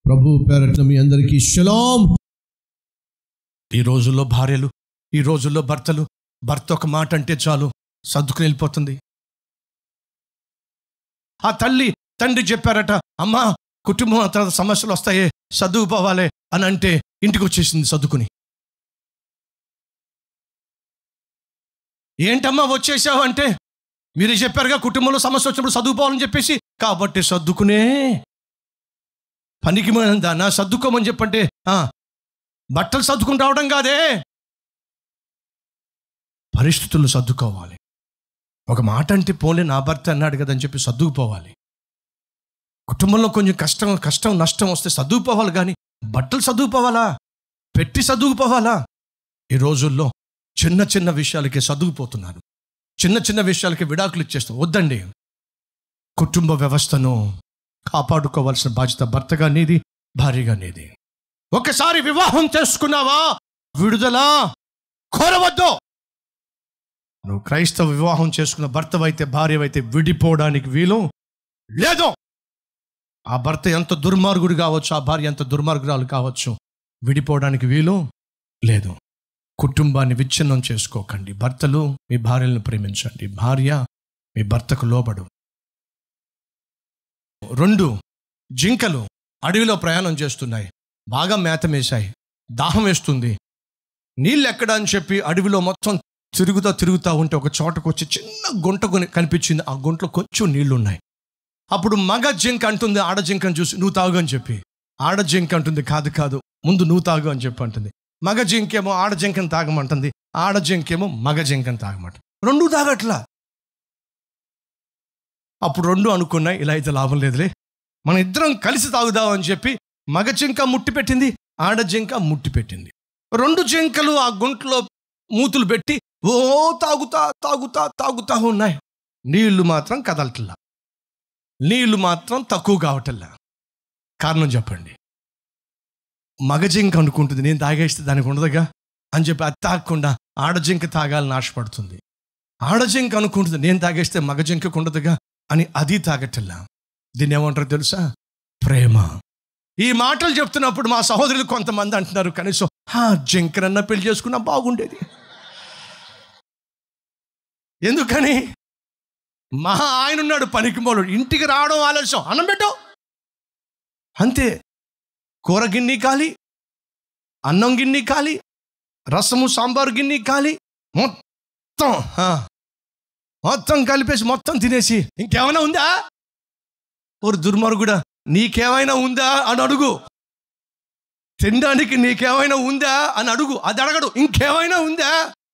ప్రభు పేరట్ల మీ అందరికీ షలాం ఈ రోజుల్లో భార్యలు ఈ రోజుల్లో భర్తలు భర్త ఒక మాట అంటే చాలు సర్దుకుని వెళ్ళిపోతుంది ఆ తల్లి తండ్రి చెప్పారట అమ్మా కుటుంబం తర్వాత సమస్యలు వస్తాయే చదువుకోవాలి అని అంటే ఇంటికి వచ్చేసింది చదువుకుని ఏంటమ్మా వచ్చేసావు అంటే మీరు చెప్పారుగా కుటుంబంలో సమస్య వచ్చినప్పుడు చదువుకోవాలని చెప్పేసి కాబట్టి సర్దుకునే పనికి దానా సర్దుకోమని చెప్పంటే "ఆ, బట్టలు సర్దుకుని రావడం కాదే పరిస్థితులు సర్దుకోవాలి ఒక మాట అంటే పోలే నా భర్త అన్నాడు కదా అని చెప్పి సర్దుకుపోవాలి కుటుంబంలో కొంచెం కష్టం కష్టం నష్టం వస్తే చదువుకోవాలి కానీ బట్టలు చదువుకోవాలా పెట్టి చదువుకోవాలా ఈ రోజుల్లో చిన్న చిన్న విషయాలకి చదువుపోతున్నారు చిన్న చిన్న విషయాలకి విడాకులు ఇచ్చేస్తాం వద్దండి కుటుంబ వ్యవస్థను కాపాడుకోవాల్సిన బాధ్యత భర్తగా నీది భార్యగా నీది ఒకసారి వివాహం చేసుకున్నావా విడుదల కోరవద్దు నువ్వు క్రైస్తవ వివాహం చేసుకున్న భర్తవైతే భార్యవైతే విడిపోవడానికి వీలు లేదు ఆ భర్త ఎంత దుర్మార్గుడు కావచ్చు ఆ భార్య ఎంత దుర్మార్గురాలు కావచ్చు విడిపోవడానికి వీలు లేదు కుటుంబాన్ని విచ్ఛిన్నం చేసుకోకండి భర్తలు మీ భార్యలను ప్రేమించండి భార్య మీ భర్తకు లోబడు రెండు జింకలు అడవిలో ప్రయాణం చేస్తున్నాయి బాగా మేత మేశాయి దాహం వేస్తుంది నీళ్ళు ఎక్కడ అని చెప్పి అడవిలో మొత్తం తిరుగుతా తిరుగుతూ ఉంటే ఒక చోటకు వచ్చి చిన్న గుంట కొని కనిపించింది ఆ గుంటలో కొంచెం నీళ్లు ఉన్నాయి అప్పుడు మగ జింక అంటుంది ఆడ జింకను చూసి నువ్వు తాగు అని చెప్పి ఆడ జింక అంటుంది కాదు కాదు ముందు నువ్వు తాగు అని చెప్పి అంటుంది మగ జింకేమో ఆడ జింకను తాగమంటుంది ఆడ జింకేమో మగ జింకను తాగమంట రెండు తాగట్లా అప్పుడు రెండు అనుకున్నాయి ఇలా అయితే లాభం లేదులే మన ఇద్దరం కలిసి తాగుదాం అని చెప్పి మగ జింక ముట్టి పెట్టింది ఆడ జింక ముట్టి పెట్టింది రెండు జింకలు ఆ గుంటలో మూతులు పెట్టి ఓ తాగుతా తాగుతా తాగుతా ఉన్నాయి నీళ్లు మాత్రం కదలట్లా నీళ్లు మాత్రం తక్కువ కావటల్లా కారణం చెప్పండి మగ జింక అనుకుంటుంది నేను తాగేస్తే దానికి ఉండదుగా అని చెప్పి అది తాగకుండా ఆడజింక తాగాలని ఆశపడుతుంది ఆడజింక అనుకుంటుంది నేను తాగేస్తే మగ జింకకు ఉండదుగా అని అది తాగటల్లా దీన్ని ఏమంటారు తెలుసా ప్రేమ ఈ మాటలు చెప్తున్నప్పుడు మా సహోదరులు కొంతమంది అంటున్నారు కనీసం హా జింకనన్న పెళ్లి చేసుకున్నా బాగుండేది ఎందుకని మా ఆయన ఉన్నాడు పనికి మొదలు ఇంటికి రావడం ఆలస్యం అన్నం పెట్టు అంతే కూర గిన్నె కాలి అన్నం గిన్నె కాలి రసము సాంబారు గిన్నె కాలి మొత్తం ఆ, మొత్తం కలిపేసి మొత్తం తినేసి ఇంకేమైనా ఉందా ఓరు దుర్మార్గుడా నీకేమైనా ఉందా అని అడుగు తినడానికి నీకేమైనా ఉందా అని అడుగు అది అడగడు ఇంకేమైనా ఉందా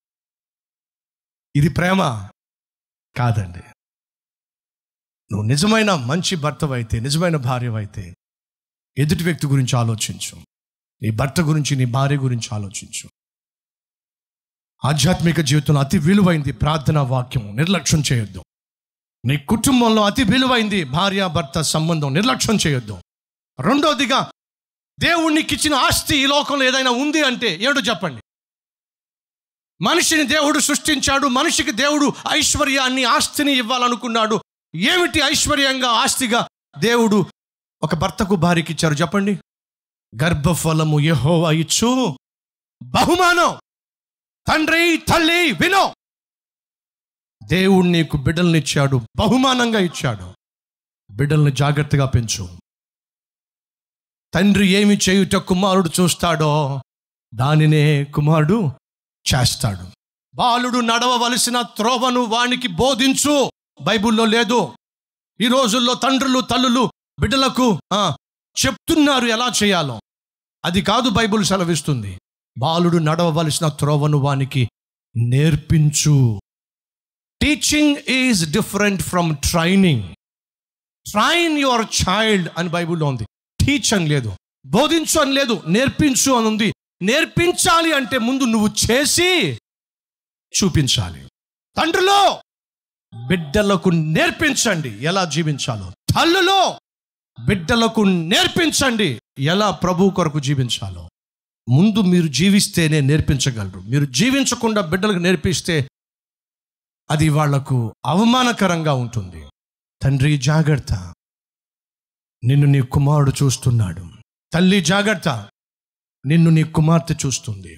ఇది ప్రేమ కాదండి నువ్వు నిజమైన మంచి భర్తవైతే నిజమైన భార్యవైతే ఎదుటి వ్యక్తి గురించి ఆలోచించు నీ భర్త గురించి నీ భార్య గురించి ఆలోచించు ఆధ్యాత్మిక జీవితంలో అతి విలువైంది ప్రార్థనా వాక్యం నిర్లక్ష్యం చేయొద్దు నీ కుటుంబంలో అతి విలువైంది భార్య భర్త సంబంధం నిర్లక్ష్యం చేయొద్దు రెండోదిగా దేవునికి ఇచ్చిన ఆస్తి ఈ లోకంలో ఏదైనా ఉంది అంటే ఏడు చెప్పండి మనిషిని దేవుడు సృష్టించాడు మనిషికి దేవుడు ఐశ్వర్యాన్ని ఆస్తిని ఇవ్వాలనుకున్నాడు ఏమిటి ఐశ్వర్యంగా ఆస్తిగా దేవుడు ఒక భర్తకు భార్యకి ఇచ్చారు చెప్పండి గర్భఫలము యెహోవా ఇచ్చు బహుమానం తండ్రి తల్లి వినో దేవుడు నీకు బిడ్డల్ని ఇచ్చాడు బహుమానంగా ఇచ్చాడు బిడ్డల్ని జాగ్రత్తగా పెంచు తండ్రి ఏమి చేయుట కుమారుడు చూస్తాడో దానినే కుమారుడు చేస్తాడు బాలుడు నడవవలసిన త్రోవను వానికి బోధించు బైబిల్లో లేదు ఈ రోజుల్లో తండ్రులు తల్లులు బిడ్డలకు ఆ, చెప్తున్నారు ఎలా చేయాలో అది కాదు బైబిల్ సెలవిస్తుంది బాలుడు నడవవలసిన త్రోవను వానికి నేర్పించు teaching is different from training train your child అని బైబిల్లో ఉంది టీచ్ అని లేదు బోధించు అని లేదు నేర్పించు అని ఉంది నేర్పించాలి అంటే ముందు నువ్వు చేసి చూపించాలి తండ్రిలో బిడ్డలకు నేర్పించండి ఎలా జీవించాలో తల్లులో బిడ్డలకు నేర్పించండి ఎలా ప్రభు కొరకు జీవించాలో ముందు మీరు జీవిస్తేనే నేర్పించగలరు మీరు జీవించకుండా బిడ్డలకు నేర్పిస్తే అది వాళ్లకు అవమానకరంగా ఉంటుంది తండ్రి జాగ్రత్త నిన్ను నీ కుమారుడు చూస్తున్నాడు తల్లి జాగ్రత్త నిన్ను నీ కుమార్తె చూస్తుంది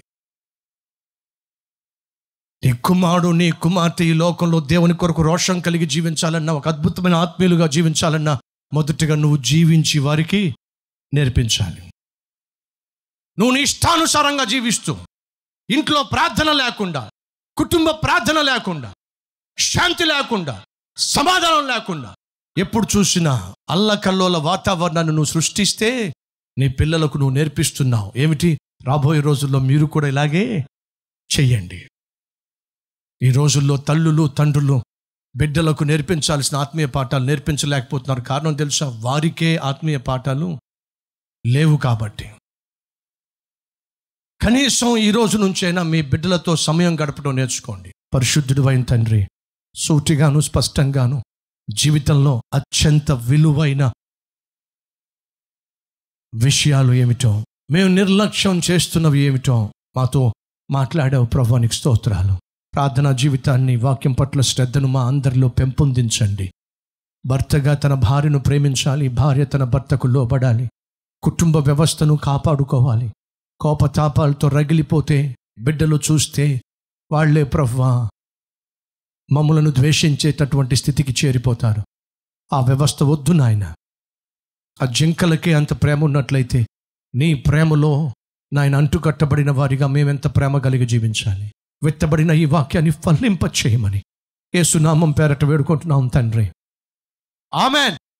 నీ కుమారుడు నీ కుమార్తె ఈ లోకంలో దేవుని కొరకు రోషం కలిగి జీవించాలన్నా ఒక అద్భుతమైన ఆత్మీయులుగా జీవించాలన్నా మొదటిగా నువ్వు జీవించి వారికి నేర్పించాలి నువ్వు నీ ఇష్టానుసారంగా జీవిస్తూ ఇంట్లో ప్రార్థన లేకుండా కుటుంబ ప్రార్థన లేకుండా శాంతి లేకుండా సమాధానం లేకుండా ఎప్పుడు చూసినా అల్లకల్లోల వాతావరణాన్ని నువ్వు సృష్టిస్తే నీ పిల్లలకు నువ్వు నేర్పిస్తున్నావు ఏమిటి రాబోయే రోజుల్లో మీరు కూడా ఇలాగే చెయ్యండి ఈ రోజుల్లో తల్లులు తండ్రులు బిడ్డలకు నేర్పించాల్సిన ఆత్మీయ పాఠాలు నేర్పించలేకపోతున్నారు కారణం తెలుసా వారికే ఆత్మీయ పాఠాలు లేవు కాబట్టి కనీసం ఈ రోజు నుంచైనా మీ బిడ్డలతో సమయం గడపడం నేర్చుకోండి పరిశుద్ధుడు అయిన తండ్రి సూటిగాను స్పష్టంగాను జీవితంలో అత్యంత విలువైన విషయాలు ఏమిటో మేము నిర్లక్ష్యం చేస్తున్నవి ఏమిటో మాతో మాట్లాడావు ప్రభానికి స్తోత్రాలు ప్రార్థనా జీవితాన్ని వాక్యం పట్ల శ్రద్ధను మా అందరిలో పెంపొందించండి భర్తగా తన భార్యను ప్రేమించాలి భార్య తన భర్తకు లోబడాలి కుటుంబ వ్యవస్థను కాపాడుకోవాలి కోపతాపాలతో రగిలిపోతే బిడ్డలు చూస్తే వాళ్లే ప్రవ్వా మమ్మలను ద్వేషించేటటువంటి స్థితికి చేరిపోతారు ఆ వ్యవస్థ వద్దు నాయన ఆ జింకలకే అంత ప్రేమ ఉన్నట్లయితే నీ ప్రేమలో నాయన అంటుకట్టబడిన వారిగా మేమెంత ప్రేమ కలిగి జీవించాలి విత్తబడిన ఈ వాక్యాన్ని ఫలింప చేయమని యేసునామం పేరట వేడుకుంటున్నాం తండ్రి ఆమెన్